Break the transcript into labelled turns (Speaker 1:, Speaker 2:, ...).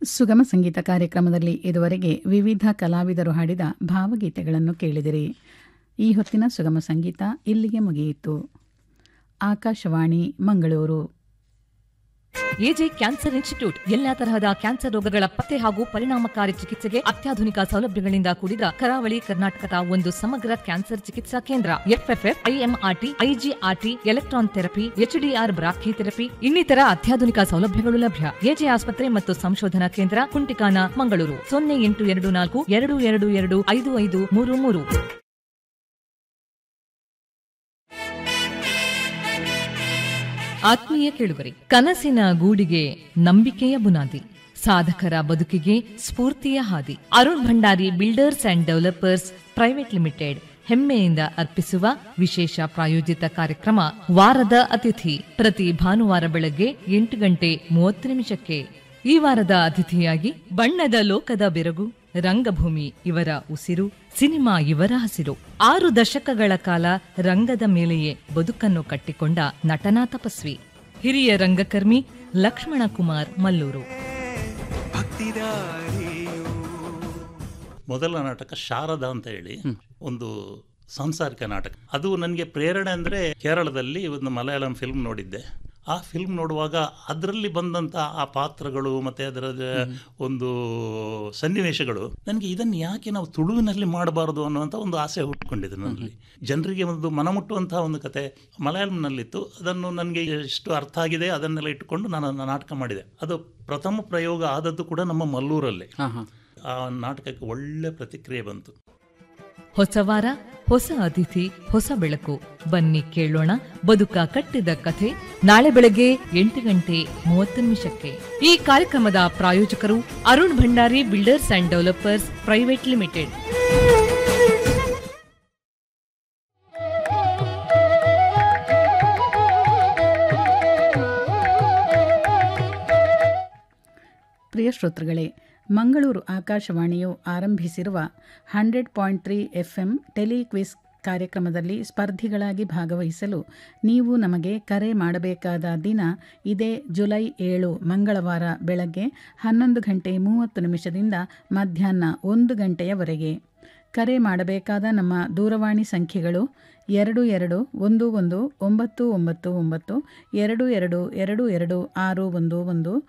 Speaker 1: ಸುಗಮ ಸಂಗೀತ ಕಾರ್ಯಕ್ರಮದಲ್ಲಿ ಇದುವರೆಗೆ ವಿವಿಧ ಕಲಾವಿದರು ಹಾಡಿದ ಭಾವಗೀತೆಗಳನ್ನು ಕೇಳಿದಿರಿ ಈ ಹೊತ್ತಿನ ಸುಗಮ ಸಂಗೀತ ಇಲ್ಲಿಗೆ ಮುಗಿಯಿತು Akashvani Mangaluru
Speaker 2: A J cancer institute ಎಲ್ಲಾ ತರಹದ ಕ್ಯಾನ್ಸರ್ ರೋಗಗಳ ಪತ್ತೆ ಹಾಗೂ ಪರಿಣಾಮಕಾರಿ ಚಿಕಿತ್ಸೆಗೆ ಅತ್ಯಾಧುನಿಕ ಸೌಲಭ್ಯಗಳಿಂದ ಕೂಡಿದ ಕರಾವಳಿ ಕರ್ನಾಟಕದ ಒಂದು ಸಮಗ್ರ ಕ್ಯಾನ್ಸರ್ ಚಿಕಿತ್ಸಾ ಕೇಂದ್ರ FFF IMRT IGRT electron therapy HDR brachytherapy ಇನ್ನಿತರ ಅತ್ಯಾಧುನಿಕ ಸೌಲಭ್ಯಗಳು ಲಭ್ಯ ಎಜೆ ಆಸ್ಪತ್ರೆ ಮತ್ತು ಸಂಶೋಧನಾ ಕೇಂದ್ರ ಕುಂಟಿಕಾನ ಮಂಗಳೂರು ಸೊನ್ನೆ ಎಂಟು ಎರಡು ನಾಲ್ಕು ಎರಡು ಎರಡು ಎರಡು ಐದು ಐದು ಮೂರು ಮೂರು ಆತ್ಮೀಯ ಕೇಳುಗರೆ ಕನಸಿನ ಗೂಡಿಗೆ ನಂಬಿಕೆಯ ಬುನಾದಿ ಸಾಧಕರ ಬದುಕಿಗೆ ಸ್ಫೂರ್ತಿಯ ಹಾದಿ Arun Bhandari builders and developers private limited ಹೆಮ್ಮೆಯಿಂದ ಅರ್ಪಿಸುವ ವಿಶೇಷ ಪ್ರಾಯೋಜಿತ ಕಾರ್ಯಕ್ರಮ ವಾರದ ಅತಿಥಿ ಪ್ರತಿ ಭಾನುವಾರ ಬೆಳಗ್ಗೆ ಎಂಟು ಗಂಟೆ ಮೂವತ್ತು ನಿಮಿಷಕ್ಕೆ ಈ ವಾರದ ಅತಿಥಿಯಾಗಿ ಬಣ್ಣದ ಲೋಕದ ಬೆರಗು ರಂಗಭೂಮಿ ಇವರ ಉಸಿರು ಸಿನಿಮಾ ಇವರ ಹಸಿರು ಆರು ದಶಕಗಳ ಕಾಲ ರಂಗದ ಮೇಲೆಯೇ ಬದುಕನ್ನು ಕಟ್ಟಿಕೊಂಡ ನಟನಾ ತಪಸ್ವಿ ಹಿರಿಯ ರಂಗಕರ್ಮಿ ಲಕ್ಷ್ಮಣ ಕುಮಾರ್ ಮಲ್ಲೂರು
Speaker 3: ಮೊದಲ ನಾಟಕ ಶಾರದಾ ಅಂತ ಹೇಳಿ ಒಂದು ಸಾಂಸಾರಿಕ ನಾಟಕ ಅದು ನನಗೆ ಪ್ರೇರಣೆ ಅಂದರೆ ಕೇರಳದಲ್ಲಿ ಒಂದು ಮಲಯಾಳಂ ಫಿಲ್ಮ್ ನೋಡಿದ್ದೆ ಆ ಫಿಲ್ಮ್ ನೋಡುವಾಗ ಅದರಲ್ಲಿ ಬಂದಂಥ ಆ ಪಾತ್ರಗಳು ಮತ್ತು ಅದರ ಒಂದು ಸನ್ನಿವೇಶಗಳು ನನಗೆ ಇದನ್ನು ಯಾಕೆ ನಾವು ತುಳುವಿನಲ್ಲಿ ಮಾಡಬಾರದು ಅನ್ನುವಂಥ ಒಂದು ಆಸೆ ಹುಟ್ಕೊಂಡಿದೆ ನನ್ನಲ್ಲಿ ಜನರಿಗೆ ಒಂದು ಮನಮುಟ್ಟುವಂತಹ ಒಂದು ಕತೆ ಮಲಯಾಳಂನಲ್ಲಿತ್ತು ಅದನ್ನು ನನಗೆ ಎಷ್ಟು ಅರ್ಥ ಆಗಿದೆ ಅದನ್ನೆಲ್ಲ ಇಟ್ಟುಕೊಂಡು ನಾನು ಅದನ್ನ ನಾಟಕ ಮಾಡಿದೆ ಅದು ಪ್ರಥಮ ಪ್ರಯೋಗ ಆದದ್ದು ಕೂಡ ನಮ್ಮ ಮಲ್ಲೂರಲ್ಲೇ ಆ ನಾಟಕಕ್ಕೆ ಒಳ್ಳೆ ಪ್ರತಿಕ್ರಿಯೆ ಬಂತು
Speaker 2: ಹೊಸ ವಾರ ಹೊಸ ಅತಿಥಿ ಹೊಸ ಬೆಳಕು ಬನ್ನಿ ಕೇಳೋಣ ಬದುಕ ಕಟ್ಟಿದ ಕಥೆ ನಾಳೆ ಬೆಳಗ್ಗೆ ಎಂಟು ಗಂಟೆ ಮೂವತ್ತು ನಿಮಿಷಕ್ಕೆ ಈ ಕಾರ್ಯಕ್ರಮದ ಪ್ರಾಯೋಜಕರು Arun Bhandari builders and developers private limited
Speaker 1: ಪ್ರಿಯ ಶ್ರೋತೃಗಳೇ ಮಂಗಳೂರು ಆಕಾಶವಾಣಿಯು ಆರಂಭಿಸಿರುವ hundred point three F M telequiz ಕಾರ್ಯಕ್ರಮದಲ್ಲಿ ಸ್ಪರ್ಧಿಗಳಾಗಿ ಭಾಗವಹಿಸಲು ನೀವು ನಮಗೆ ಕರೆ ಮಾಡಬೇಕಾದ ದಿನ ಇದೇ ಜುಲೈ ಏಳು ಮಂಗಳವಾರ ಬೆಳಗ್ಗೆ ಹನ್ನೊಂದು ಗಂಟೆ ಮೂವತ್ತು ನಿಮಿಷದಿಂದ ಮಧ್ಯಾಹ್ನ ಒಂದು ಗಂಟೆಯವರೆಗೆ ಕರೆ ಮಾಡಬೇಕಾದ ನಮ್ಮ ದೂರವಾಣಿ ಸಂಖ್ಯೆಗಳು ಎರಡು ಎರಡು ಒಂದು ಒಂದು ಒಂಬತ್ತು ಒಂಬತ್ತು ಒಂಬತ್ತು ಎರಡು ಎರಡು ಎರಡು ಎರಡು ಆರು ಒಂದು ಒಂದು